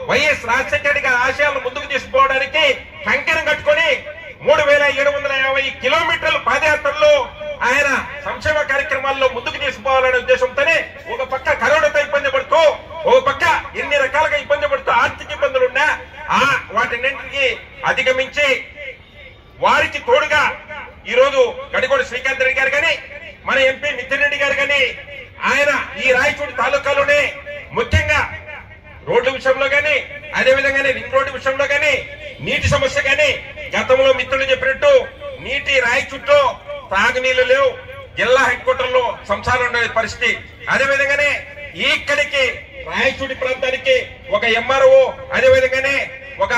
YS Rajasekhara Reddy గారి ఆశయాలను ముందుకు తీసుకుపోవడానికి కంకణం కట్టుకొని మూడు వేల ఏడు వందల యాభై కిలోమీటర్ల పాదయాత్రలో ఆయన సంక్షేమ కార్యక్రమాల్లో ముందుకు తీసుకుపోవాలనే ఉద్దేశంతోనే ఒక పక్క కరోనాతో ఇబ్బంది పడుతూ ఒక పక్క ఎన్ని రకాలుగా ఇబ్బంది పడుతూ ఆర్థిక ఇబ్బందులు ఉన్నా ఆ వాటిన్నింటికి అధిగమించి వారికి తోడుగా ఈ రోజు గడికోడి శ్రీకాంత్ రెడ్డి గారు గాని మన ఎంపీ మిథున్ రెడ్డి గారు గాని ఆయన ఈ రాయచూడి తాలూకాలోనే ముఖ్యంగా రోడ్ల విషయంలో గాని అదే విధంగానే రింగ్ రోడ్డు విషయంలో గాని నీటి సమస్య గాని గతంలో మిత్రులు చెప్పినట్టు నీటి రాయచుట్లో తాగునీళ్లు లేవు జిల్లా హెడ్ క్వార్టర్ లో సంసారం ఉండే పరిస్థితి అదే విధంగానే ఇక్కడికి రాయచూడి ప్రాంతానికి ఒక ఎంఆర్ఓ అదే విధంగానే ఒక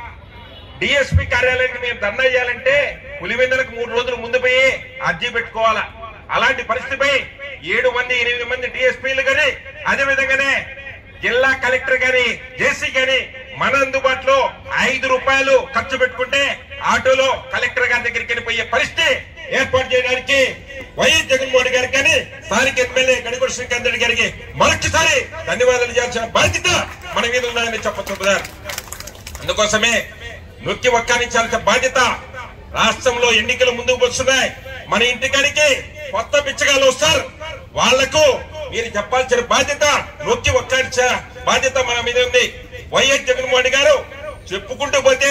డిఎస్పీ కార్యాలయానికి మేము ధర్నా చేయాలంటే పులివెందులకు మూడు రోజులు ముందు పోయి అర్జీ పెట్టుకోవాలా అలాంటి పరిస్థితిపై ఏడు మంది ఎనిమిది మంది డిఎస్పీలు గాని అదే విధంగానే జిల్లా కలెక్టర్ గాని జేసీ గాని మన అందుబాటులో ఐదు రూపాయలు ఖర్చు పెట్టుకుంటే ఆటోలో కలెక్టర్ గారి దగ్గరికి వెళ్ళిపోయే పరిస్థితి ఏర్పాటు చేయడానికి వైఎస్ జగన్మోహన్ గారికి కానీ స్థానిక ఎమ్మెల్యే గడిగొడ శ్రీకాంత్ రెడ్డి గారికి మరొకసారి ధన్యవాదాలు చేయాల్సిన బాధ్యత మన మీద ఉందని చెప్పచ్చు బ్రదర్ అందుకోసమే నొక్కి వక్కానించాల్సిన బాధ్యత రాష్ట్రంలో ఎన్నికలు ముందుకు వస్తున్నాయి మన ఇంటికాడికి కొత్త బిచ్చగాళ్ళు వస్తారు వాళ్లకు మీరు చెప్పాల్సిన బాధ్యత నొక్కి వక్కానించే బాధ్యత మన మీద ఉంది వైఎస్ జగన్మోహన్ గారు చెప్పుకుంటూ పోతే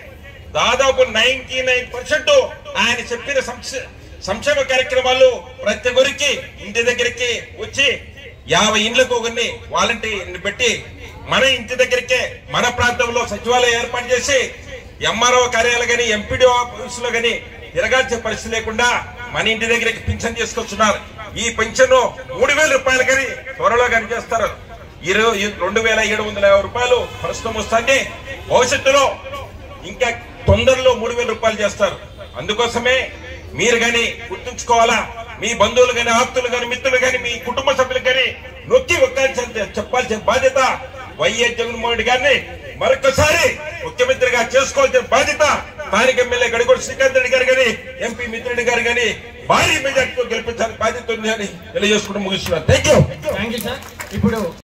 దాదాపు నైన్టీ నైన్ పర్సెంట్ ఆయన చెప్పిన సంక్ష- సంక్షేమ కార్యక్రమాలు ప్రతి ఒక్కరికి ఇంటి దగ్గరికి వచ్చి యాభై ఇండ్లకు ఒకరిని వాలంటీర్ని పెట్టి మన ఇంటి దగ్గరికే మన ప్రాంతంలో సచివాలయం ఏర్పాటు చేసి ఎంఆర్ఓ కార్యాలయం గాని ఎంపీడీ ఆఫీసులో గాని తిరగాల్సిన పరిస్థితి లేకుండా మన ఇంటి దగ్గరికి పింఛన్ తీసుకొస్తున్నారు ఈ పింఛన్ మూడు వేల రూపాయలు కానీ త్వరలో కానీ చేస్తారు ఇరవై రెండు వేల ఏడు వందల యాభై రూపాయలు ప్రస్తుతం వస్తుంది భవిష్యత్తులో ఇంకా తొందరలో మూడు వేల రూపాయలు చేస్తారు అందుకోసమే మీరు గాని గుర్తుంచుకోవాలా మీ బంధువులు గాని ఆప్తులు గాని మిత్రులు గాని మీ కుటుంబ సభ్యులు గాని నొక్కి ఒక్కాల్సిన చెప్పాల్సిన బాధ్యత వైఎస్ జగన్మోహన్ రెడ్డి గారిని మరొకసారి ముఖ్యమంత్రిగా చేసుకోవాల్సిన బాధ్యత స్థానిక ఎమ్మెల్యే గడిగోడు శ్రీకాంత్ రెడ్డి గారు గాని ఎంపీ మిత్రుడి గారు గాని భారీ మెజార్టీతో గెలిపించాల్సిన బాధ్యత ఉంది అని తెలియజేసుకుంటూ ముగిస్తున్నాను thank you thank you sir ఇప్పుడు